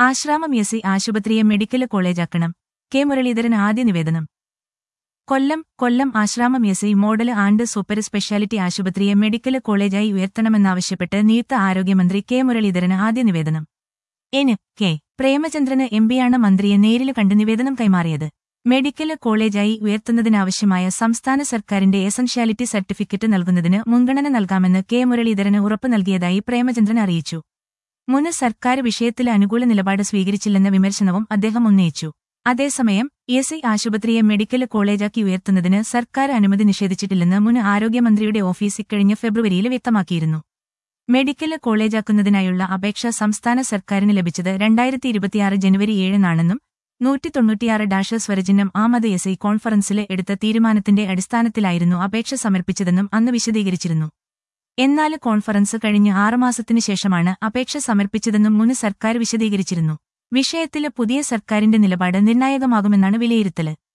Asramam S ആശുപത്രിയെ medical കോളേജാക്കണം K Muraleedharan ആദ്യ നിവേദനം Kollam Kollam Asramam S model and super speciality ആശുപത്രിയെ മെഡിക്കൽ കോളേജായി ഉയർത്തണമെന്നാവശ്യപ്പെട്ട് നിയുക്ത ആരോഗ്യമന്ത്രി കെ മുരളീധരന് ആദ്യ നിവേദനം എന് കെ പ്രേമചന്ദ്രന് എംപിയാണ് മന്ത്രിയെ നേരിൽ കണ്ട് നിവേദനം കൈമാറിയത് മെഡിക്കൽ കോളേജായി ഉയർത്തുന്നതിനാവശ്യമായ സംസ്ഥാന സർക്കാരിന്റെ എസൻഷ്യാലിറ്റി സർട്ടിഫിക്കറ്റ് നൽകുന്നതിന് മുൻഗണന നൽകാമെന്ന് കെ മുരളീധരന് ഉറപ്പു നൽകിയതായി പ്രേമചന്ദ്രൻ അറിയിച്ചു മുൻ സർക്കാർ വിഷയത്തിൽ അനുകൂല നിലപാട് സ്വീകരിച്ചില്ലെന്ന വിമർശനവും അദ്ദേഹം ഉന്നയിച്ചു അതേസമയം എസ് ഐ ആശുപത്രിയെ മെഡിക്കൽ കോളേജാക്കി ഉയർത്തുന്നതിന് സർക്കാർ അനുമതി നിഷേധിച്ചിട്ടില്ലെന്ന് മുൻ ആരോഗ്യമന്ത്രിയുടെ ഓഫീസ് ഇക്കഴിഞ്ഞ ഫെബ്രുവരിയിൽ വ്യക്തമാക്കിയിരുന്നു മെഡിക്കൽ കോളേജാക്കുന്നതിനായുള്ള അപേക്ഷ സംസ്ഥാന സർക്കാരിന് ലഭിച്ചത് രണ്ടായിരത്തി ഇരുപത്തിയാറ് ജനുവരി ഏഴിനാണെന്നും നൂറ്റി തൊണ്ണൂറ്റിയാറ് ഡാഷ് സ്വരചിഹ്നം ആമത് എസ് ഐ കോൺഫറൻസിൽ എടുത്ത തീരുമാനത്തിന്റെ അടിസ്ഥാനത്തിലായിരുന്നു അപേക്ഷ സമർപ്പിച്ചതെന്നും അന്ന് വിശദീകരിച്ചിരുന്നു എന്നാൽ കോൺഫറൻസ് കഴിഞ്ഞ് ആറുമാസത്തിനു ശേഷമാണ് അപേക്ഷ സമർപ്പിച്ചതെന്നും മുൻ സർക്കാർ വിശദീകരിച്ചിരുന്നു വിഷയത്തില് പുതിയ സർക്കാരിന്റെ നിലപാട് നിർണായകമാകുമെന്നാണ് വിലയിരുത്തല്